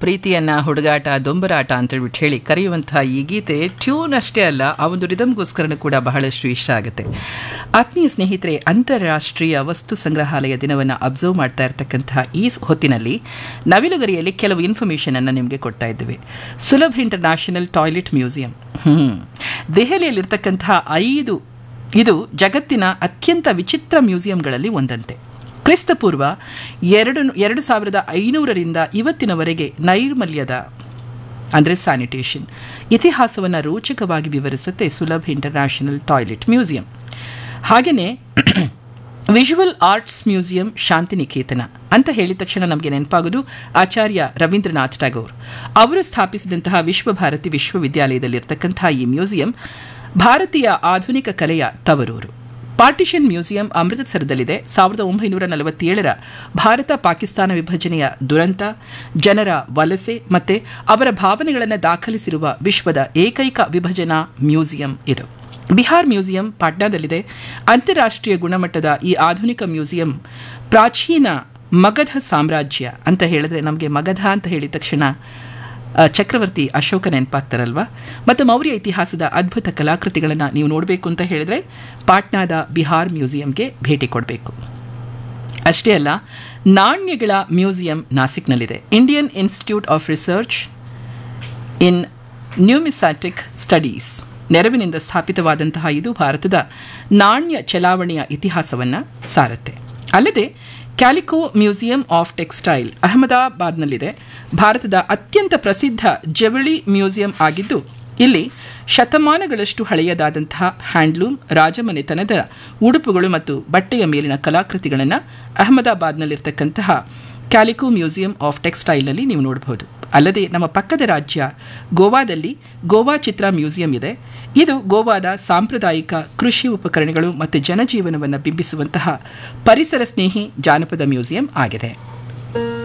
ಪ್ರೀತಿಯನ್ನ ಹುಡುಗಾಟ ದೊಂಬರಾಟ ಅಂತೇಳ್ಬಿಟ್ಟು ಹೇಳಿ ಕರೆಯುವಂತಹ ಈ ಗೀತೆ ಟ್ಯೂನ್ ಅಷ್ಟೇ ಅಲ್ಲ ಆ ಒಂದು ರಿದಮ್ಗೋಸ್ಕರನೂ ಕೂಡ ಬಹಳಷ್ಟು ಇಷ್ಟ ಆಗುತ್ತೆ ಆತ್ಮೀಯ ಸ್ನೇಹಿತರೆ ಅಂತಾರಾಷ್ಟ್ರೀಯ ವಸ್ತು ಸಂಗ್ರಹಾಲಯ ದಿನವನ್ನು ಅಬ್ಸರ್ವ್ ಮಾಡ್ತಾ ಇರತಕ್ಕಂತಹ ಈ ಹೊತ್ತಿನಲ್ಲಿ ನವಿಲುಗರಿಯಲ್ಲಿ ಕೆಲವು ಇನ್ಫಾರ್ಮೇಷನ್ ಅನ್ನು ನಿಮಗೆ ಕೊಡ್ತಾ ಇದ್ದೇವೆ Sulabh international toilet museum hmm ದೆಹಲಿಯಲ್ಲಿರ್ತಕ್ಕಂತಹ ಐದು ಇದು ಜಗತ್ತಿನ ಅತ್ಯಂತ ವಿಚಿತ್ರ ಮ್ಯೂಸಿಯಂಗಳಲ್ಲಿ ಒಂದಂತೆ ಕ್ರಿಸ್ತಪೂರ್ವ ಎರಡು ಎರಡು ಸಾವಿರದ ಐನೂರರಿಂದ ಇವತ್ತಿನವರೆಗೆ ನೈರ್ಮಲ್ಯದ ಅಂದರೆ ಸ್ಯಾನಿಟೇಷನ್ ಇತಿಹಾಸವನ್ನು ರೋಚಕವಾಗಿ ವಿವರಿಸುತ್ತೆ ಸುಲಭ್ ಇಂಟರ್ನ್ಯಾಷನಲ್ ಟಾಯ್ಲೆಟ್ ಮ್ಯೂಸಿಯಂ ಹಾಗೆಯೇ ವಿಜುವಲ್ ಆರ್ಟ್ಸ್ ಮ್ಯೂಸಿಯಂ ಶಾಂತಿನಿಕೇತನ ಅಂತ ಹೇಳಿದ ತಕ್ಷಣ ನಮಗೆ ನೆನಪಾಗೋದು ಆಚಾರ್ಯ ರವೀಂದ್ರನಾಥ್ ಟ್ಯಾಗೋರ್ ಅವರು ಸ್ಥಾಪಿಸಿದಂತಹ ವಿಶ್ವಭಾರತಿ ವಿಶ್ವವಿದ್ಯಾಲಯದಲ್ಲಿರ್ತಕ್ಕಂತಹ ಈ ಮ್ಯೂಸಿಯಂ ಭಾರತೀಯ ಆಧುನಿಕ ಕಲೆಯ ತವರೂರು ಪಾರ್ಟಿಷನ್ ಮ್ಯೂಸಿಯಂ ಅಮೃತಸರದಲ್ಲಿದೆ ಸಾವಿರದ ಒಂಬೈನೂರ ನಲವತ್ತೇಳರ ಭಾರತ ಪಾಕಿಸ್ತಾನ ವಿಭಜನೆಯ ದುರಂತ ಜನರ ವಲಸೆ ಮತ್ತೆ ಅವರ ಭಾವನೆಗಳನ್ನು ದಾಖಲಿಸಿರುವ ವಿಶ್ವದ ಏಕೈಕ ವಿಭಜನಾ ಮ್ಯೂಸಿಯಂ ಇದು ಬಿಹಾರ್ ಮ್ಯೂಸಿಯಂ ಪಾಟ್ನಾದಲ್ಲಿದೆ ಅಂತಾರಾಷ್ಟ್ರೀಯ ಗುಣಮಟ್ಟದ ಈ ಆಧುನಿಕ ಮ್ಯೂಸಿಯಂ ಪ್ರಾಚೀನ ಮಗಧ ಸಾಮ್ರಾಜ್ಯ ಅಂತ ಹೇಳಿದ್ರೆ ನಮಗೆ ಮಗಧ ಅಂತ ಹೇಳಿದ ತಕ್ಷಣ ಚಕ್ರವರ್ತಿ ಅಶೋಕ ನೆನಪಾಗ್ತಾರಲ್ವಾ ಮತ್ತು ಮೌರ್ಯ ಇತಿಹಾಸದ ಅದ್ಭುತ ಕಲಾಕೃತಿಗಳನ್ನು ನೀವು ನೋಡಬೇಕು ಅಂತ ಹೇಳಿದ್ರೆ ಪಾಟ್ನಾದ ಬಿಹಾರ್ ಮ್ಯೂಸಿಯಂಗೆ ಭೇಟಿ ಕೊಡಬೇಕು ಅಷ್ಟೇ ಅಲ್ಲ ನಾಣ್ಯಗಳ ಮ್ಯೂಸಿಯಂ ನಾಸಿಕ್ನಲ್ಲಿದೆ Indian institute of research in numismatic studies ನೆರವಿನಿಂದ ಸ್ಥಾಪಿತವಾದಂತಹ ಇದು ಭಾರತದ ನಾಣ್ಯ ಚಲಾವಣೆಯ ಇತಿಹಾಸವನ್ನು ಸಾರುತ್ತೆ ಅಲ್ಲದೆ ಕ್ಯಾಲಿಕೋ ಮ್ಯೂಸಿಯಂ ಆಫ್ ಟೆಕ್ಸ್ಟೈಲ್ ಅಹಮದಾಬಾದ್ನಲ್ಲಿದೆ ಭಾರತದ ಅತ್ಯಂತ ಪ್ರಸಿದ್ಧ ಜವಳಿ ಮ್ಯೂಸಿಯಂ ಆಗಿದ್ದು ಇಲ್ಲಿ ಶತಮಾನಗಳಷ್ಟು ಹಳೆಯದಾದಂತಹ ಹ್ಯಾಂಡ್ಲೂಮ್ ರಾಜಮನೆತನದ ಉಡುಪುಗಳು ಮತ್ತು ಬಟ್ಟೆಯ ಮೇಲಿನ ಕಲಾಕೃತಿಗಳನ್ನು ಅಹಮದಾಬಾದ್ನಲ್ಲಿರ್ತಕ್ಕಂತಹ ಕ್ಯಾಲಿಕೋ ಮ್ಯೂಸಿಯಂ ಆಫ್ ಟೆಕ್ಸ್ಟೈಲ್ನಲ್ಲಿ ನೀವು ನೋಡಬಹುದು ಅಲ್ಲದೆ ನಮ್ಮ ಪಕ್ಕದ ರಾಜ್ಯ ಗೋವಾದಲ್ಲಿ ಗೋವಾ ಚಿತ್ರ ಮ್ಯೂಸಿಯಂ ಇದೆ ಇದು ಗೋವಾದ ಸಾಂಪ್ರದಾಯಿಕ ಕೃಷಿ ಉಪಕರಣಗಳು ಮತ್ತು ಜನಜೀವನವನ್ನು ಬಿಂಬಿಸುವಂತಹ ಪರಿಸರ ಸ್ನೇಹಿ ಜಾನಪದ ಮ್ಯೂಸಿಯಂ ಆಗಿದೆ